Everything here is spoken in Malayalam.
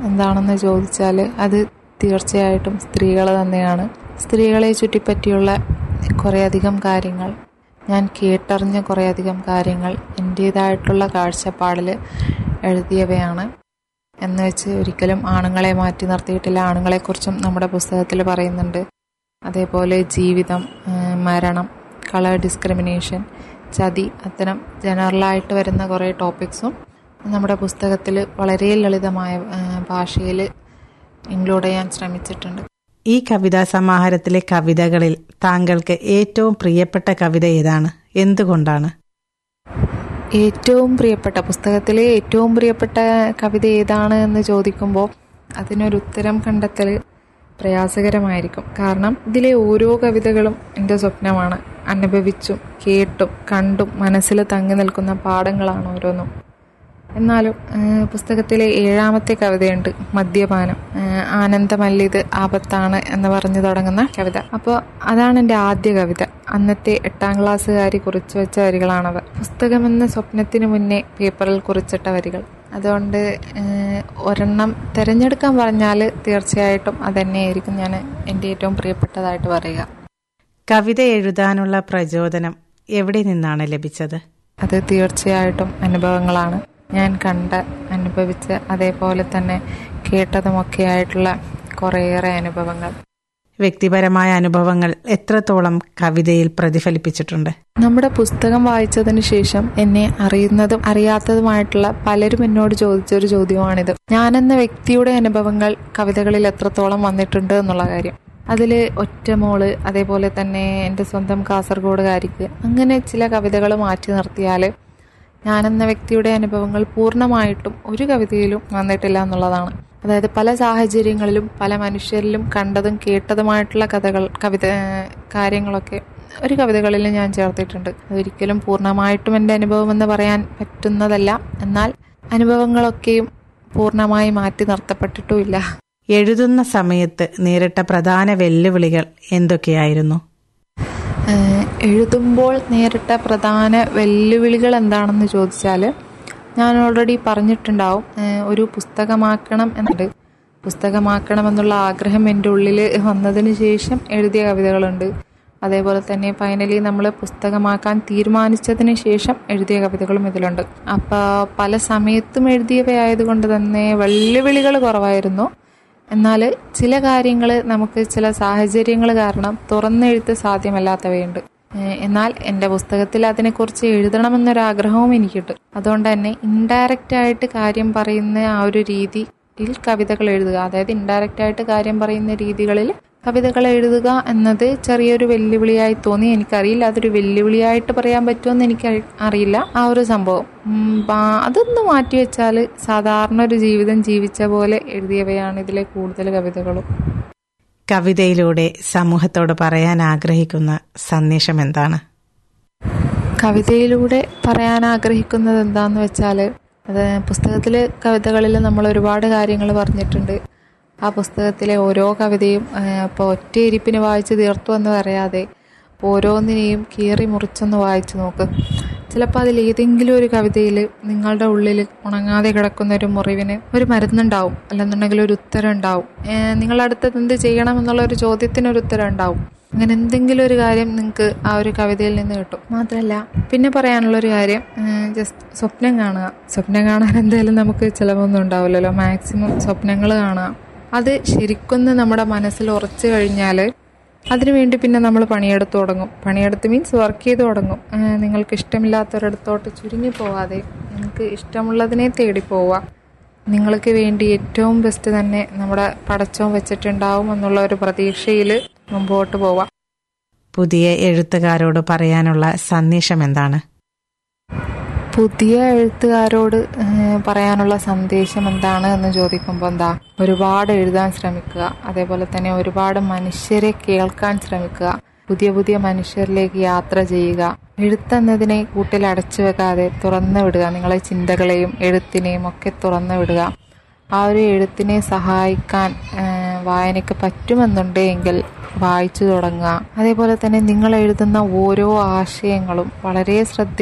എന്താണെന്ന് ചോദിച്ചാൽ അത് തീർച്ചയായിട്ടും സ്ത്രീകൾ തന്നെയാണ് സ്ത്രീകളെ ചുറ്റിപ്പറ്റിയുള്ള കുറേയധികം കാര്യങ്ങൾ ഞാൻ കേട്ടറിഞ്ഞ കുറേയധികം കാര്യങ്ങൾ എൻ്റേതായിട്ടുള്ള കാഴ്ചപ്പാടിൽ എഴുതിയവയാണ് എന്ന് വെച്ച് ഒരിക്കലും ആണുങ്ങളെ മാറ്റി നിർത്തിയിട്ടില്ല ആണുങ്ങളെക്കുറിച്ചും നമ്മുടെ പുസ്തകത്തിൽ പറയുന്നുണ്ട് അതേപോലെ ജീവിതം ഏഹ് മരണം കളർ ഡിസ്ക്രിമിനേഷൻ ചതി അത്തരം ജനറലായിട്ട് വരുന്ന കുറേ ടോപ്പിക്സും നമ്മുടെ പുസ്തകത്തിൽ വളരെ ലളിതമായ ഭാഷയിൽ ഇൻക്ലൂഡ് ചെയ്യാൻ ശ്രമിച്ചിട്ടുണ്ട് ഈ കവിതാ സമാഹാരത്തിലെ കവിതകളിൽ താങ്കൾക്ക് ഏറ്റവും പ്രിയപ്പെട്ട കവിത ഏതാണ് എന്തുകൊണ്ടാണ് ഏറ്റവും പ്രിയപ്പെട്ട പുസ്തകത്തിലെ ഏറ്റവും പ്രിയപ്പെട്ട കവിത ഏതാണ് എന്ന് ചോദിക്കുമ്പോൾ അതിനൊരു ഉത്തരം കണ്ടെത്തൽ പ്രയാസകരമായിരിക്കും കാരണം ഇതിലെ ഓരോ കവിതകളും എൻ്റെ സ്വപ്നമാണ് അനുഭവിച്ചും കേട്ടും കണ്ടും മനസ്സിൽ തങ്ങി നിൽക്കുന്ന പാഠങ്ങളാണ് ഓരോന്നും എന്നാലും ഏഹ്, പുസ്തകത്തിലെ ഏഴാമത്തെ കവിതയുണ്ട് മദ്യപാനം ഏഹ്, ആനന്ദമല്ലിത് ആപത്താണ് എന്ന് പറഞ്ഞു തുടങ്ങുന്ന കവിത അപ്പോൾ അതാണ് എൻ്റെ ആദ്യ കവിത അന്നത്തെ എട്ടാം ക്ലാസ്സുകാരി കുറിച്ചു വെച്ച വരികളാണത് പുസ്തകമെന്ന സ്വപ്നത്തിന് മുന്നേ പേപ്പറിൽ കുറിച്ചിട്ട വരികൾ അതുകൊണ്ട് ഏഹ്, ഒരെണ്ണം തിരഞ്ഞെടുക്കാൻ പറഞ്ഞാൽ തീർച്ചയായിട്ടും അതന്നെയായിരിക്കും ഞാൻ എൻ്റെ ഏറ്റവും പ്രിയപ്പെട്ടതായിട്ട് പറയുക കവിത എഴുതാനുള്ള പ്രചോദനം എവിടെ നിന്നാണ് ലഭിച്ചത് അത് തീർച്ചയായിട്ടും അനുഭവങ്ങളാണ് ഞാൻ കണ്ട അനുഭവിച്ച അതേപോലെ തന്നെ കേട്ടതുമൊക്കെ ആയിട്ടുള്ള കുറേയേറെ അനുഭവങ്ങൾ വ്യക്തിപരമായ അനുഭവങ്ങൾ എത്രത്തോളം കവിതയിൽ പ്രതിഫലിപ്പിച്ചിട്ടുണ്ട് നമ്മുടെ പുസ്തകം വായിച്ചതിന് ശേഷം എന്നെ അറിയുന്നതും അറിയാത്തതുമായിട്ടുള്ള പലരും എന്നോട് ചോദിച്ചൊരു ചോദ്യമാണിത് ഞാനെന്ന വ്യക്തിയുടെ അനുഭവങ്ങൾ കവിതകളിൽ എത്രത്തോളം വന്നിട്ടുണ്ട് എന്നുള്ള കാര്യം അതിൽ ഒറ്റമോള് അതേപോലെ തന്നെ എൻ്റെ സ്വന്തം കാസർഗോഡുകാരിക്ക് അങ്ങനെ ചില കവിതകൾ മാറ്റി നിർത്തിയാൽ ഞാനെന്ന വ്യക്തിയുടെ അനുഭവങ്ങൾ പൂർണ്ണമായിട്ടും ഒരു കവിതയിലും വന്നിട്ടില്ല എന്നുള്ളതാണ് അതായത് പല സാഹചര്യങ്ങളിലും പല മനുഷ്യരിലും കണ്ടതും കേട്ടതുമായിട്ടുള്ള കഥകൾ കവിത കാര്യങ്ങളൊക്കെ ഒരു കവിതകളിൽ ഞാൻ ചേർത്തിട്ടുണ്ട് അതൊരിക്കലും പൂർണ്ണമായിട്ടും എൻ്റെ അനുഭവം എന്ന് പറയാൻ പറ്റുന്നതല്ല എന്നാൽ അനുഭവങ്ങളൊക്കെയും പൂർണ്ണമായി മാറ്റി നിർത്തപ്പെട്ടിട്ടുമില്ല എഴുതുന്ന സമയത്ത് നേരിട്ട പ്രധാന വെല്ലുവിളികൾ എന്തൊക്കെയായിരുന്നു ഏഹ് എഴുതുമ്പോൾ നേരിട്ട പ്രധാന വെല്ലുവിളികൾ എന്താണെന്ന് ചോദിച്ചാൽ ഞാൻ ഓൾറെഡി പറഞ്ഞിട്ടുണ്ടാവും ഏഹ് ഒരു പുസ്തകമാക്കണം എന്നുണ്ട് പുസ്തകമാക്കണം എന്നുള്ള ആഗ്രഹം എൻ്റെ ഉള്ളിൽ വന്നതിന് ശേഷം എഴുതിയ കവിതകളുണ്ട് അതേപോലെ തന്നെ ഫൈനലി നമ്മൾ പുസ്തകമാക്കാൻ തീരുമാനിച്ചതിന് ശേഷം എഴുതിയ കവിതകളും ഇതിലുണ്ട് അപ്പോൾ പല സമയത്തും എഴുതിയവയായതുകൊണ്ട് തന്നെ വെല്ലുവിളികൾ കുറവായിരുന്നു എന്നാൽ ചില കാര്യങ്ങൾ നമുക്ക് ചില സാഹചര്യങ്ങൾ കാരണം തുറന്നെഴുത്ത് സാധ്യമല്ലാത്തവയുണ്ട് ഏഹ് എന്നാൽ എൻ്റെ പുസ്തകത്തിൽ അതിനെക്കുറിച്ച് എഴുതണമെന്നൊരാഗ്രഹവും എനിക്കുണ്ട് അതുകൊണ്ട് തന്നെ ഇൻഡയറക്റ്റ് ആയിട്ട് കാര്യം പറയുന്ന ആ ഒരു രീതിയിൽ കവിതകൾ എഴുതുക അതായത് ഇൻഡയറക്റ്റ് ആയിട്ട് കാര്യം പറയുന്ന രീതികളിൽ കവിതകൾ എഴുതുക എന്നത് ചെറിയൊരു വെല്ലുവിളിയായി തോന്നി എനിക്കറിയില്ല അതൊരു വെല്ലുവിളിയായിട്ട് പറയാൻ പറ്റുമെന്ന് എനിക്ക് അറി- അറിയില്ല ആ ഒരു സംഭവം ഉം, ബാ- അതൊന്ന് മാറ്റി വെച്ചാൽ സാധാരണ ഒരു ജീവിതം ജീവിച്ച പോലെ എഴുതിയവയാണ് ഇതിലെ കൂടുതൽ കവിതകളും കവിതയിലൂടെ സമൂഹത്തോട് പറയാൻ ആഗ്രഹിക്കുന്ന സന്ദേശം എന്താണ് കവിതയിലൂടെ പറയാൻ ആഗ്രഹിക്കുന്നത് എന്താന്ന് വെച്ചാൽ അത് പുസ്തകത്തിൽ കവിതകളിൽ നമ്മൾ ഒരുപാട് കാര്യങ്ങൾ പറഞ്ഞിട്ടുണ്ട് ആ പുസ്തകത്തിലെ ഓരോ കവിതയും ഇപ്പോൾ ഒറ്റയിരിപ്പിന് വായിച്ച് തീർത്തു എന്ന് പറയാതെ ഓരോന്നിനെയും കീറി മുറിച്ചൊന്ന് വായിച്ചു നോക്ക് ചിലപ്പോൾ അതിൽ ഏതെങ്കിലും ഒരു കവിതയിൽ നിങ്ങളുടെ ഉള്ളിൽ ഉണങ്ങാതെ കിടക്കുന്ന ഒരു മുറിവിന് ഒരു മരുന്നുണ്ടാവും അല്ലെന്നുണ്ടെങ്കിൽ ഒരു ഉത്തരം ഉണ്ടാവും ഏഹ് നിങ്ങളുടെ അടുത്തത് എന്ത് ചെയ്യണം എന്നുള്ള ഒരു ചോദ്യത്തിന് ഒരു ഉത്തരം ഉണ്ടാവും അങ്ങനെ എന്തെങ്കിലും ഒരു കാര്യം നിങ്ങൾക്ക് ആ ഒരു കവിതയിൽ നിന്ന് കിട്ടും മാത്രമല്ല പിന്നെ പറയാനുള്ള ഒരു കാര്യം ജസ്റ്റ് സ്വപ്നം കാണുക സ്വപ്നം കാണാൻ എന്തായാലും നമുക്ക് ചിലവൊന്നും ഉണ്ടാവില്ലല്ലോ മാക്സിമം സ്വപ്നങ്ങൾ കാണുക അത് ശരിക്കൊന്ന് നമ്മുടെ മനസ്സിൽ ഉറച്ചു കഴിഞ്ഞാൽ അതിനുവേണ്ടി പിന്നെ നമ്മൾ പണിയെടുത്ത് തുടങ്ങും പണിയെടുത്ത് മീൻസ് വർക്ക് ചെയ്ത് തുടങ്ങും ഏഹ് നിങ്ങൾക്ക് ഇഷ്ടമില്ലാത്തൊരിടത്തോട്ട് ചുരുങ്ങി പോവാതെ നിങ്ങൾക്ക് ഇഷ്ടമുള്ളതിനെ തേടി പോവുക നിങ്ങൾക്ക് വേണ്ടി ഏറ്റവും ബെസ്റ്റ് തന്നെ നമ്മുടെ പടച്ചോൻ വെച്ചിട്ടുണ്ടാവും എന്നുള്ള ഒരു പ്രതീക്ഷയിൽ മുമ്പോട്ട് പോവാം പുതിയ എഴുത്തുകാരോട് പറയാനുള്ള സന്ദേശം എന്താണ് പുതിയ എഴുത്തുകാരോട് ഏഹ്, പറയാനുള്ള സന്ദേശം എന്താണ് എന്ന് ചോദിക്കുമ്പോൾ എന്താ ഒരുപാട് എഴുതാൻ ശ്രമിക്കുക അതേപോലെ തന്നെ ഒരുപാട് മനുഷ്യരെ കേൾക്കാൻ ശ്രമിക്കുക പുതിയ പുതിയ മനുഷ്യരിലേക്ക് യാത്ര ചെയ്യുക എഴുത്തെന്നതിനെ കൂട്ടിൽ അടച്ചു വെക്കാതെ തുറന്നു വിടുക നിങ്ങളെ ചിന്തകളെയും എഴുത്തിനെയും ഒക്കെ തുറന്നു വിടുക ആ ഒരു എഴുത്തിനെ സഹായിക്കാൻ ഏഹ്, വായനയ്ക്ക് പറ്റുമെന്നുണ്ടെങ്കിൽ വായിച്ചു തുടങ്ങുക അതേപോലെ തന്നെ നിങ്ങൾ എഴുതുന്ന ഓരോ ആശയങ്ങളും വളരെ ശ്രദ്ധ